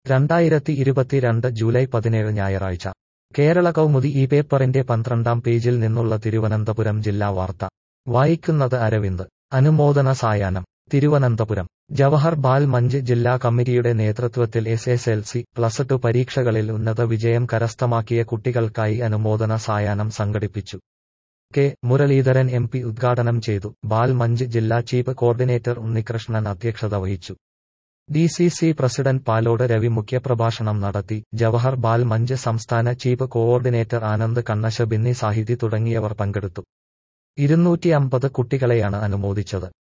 രണ്ടായിരത്തി ഇരുപത്തിരണ്ട് ജൂലൈ പതിനേഴ് ഞായറാഴ്ച കേരള കൗമുദി ഈ പേപ്പറിന്റെ പന്ത്രണ്ടാം പേജിൽ നിന്നുള്ള തിരുവനന്തപുരം ജില്ലാ വാർത്ത വായിക്കുന്നത് അരവിന്ദ് അനുമോദന സായാഹ്നം തിരുവനന്തപുരം ജവഹർ ബാൽ മഞ്ച് ജില്ലാ കമ്മിറ്റിയുടെ നേതൃത്വത്തിൽ S S L C plus two പരീക്ഷകളിൽ ഉന്നത വിജയം കരസ്ഥമാക്കിയ കുട്ടികൾക്കായി അനുമോദന സായാഹ്നം സംഘടിപ്പിച്ചു കെ മുരളീധരൻ എം പി ഉദ്ഘാടനം ചെയ്തു ബാൽ മഞ്ച് ജില്ലാ ചീഫ് കോർഡിനേറ്റർ ഉണ്ണികൃഷ്ണൻ അധ്യക്ഷത വഹിച്ചു D C C president Palode Ravi മുഖ്യപ്രഭാഷണം നടത്തി ജവഹർ ബാൽ മഞ്ച് സംസ്ഥാന ചീഫ് കോഓർഡിനേറ്റർ ആനന്ദ് കണ്ണശ ബിന്നി സാഹിതി തുടങ്ങിയവർ പങ്കെടുത്തു ഇരുന്നൂറ്റി അമ്പത് കുട്ടികളെയാണ് അനുമോദിച്ചത്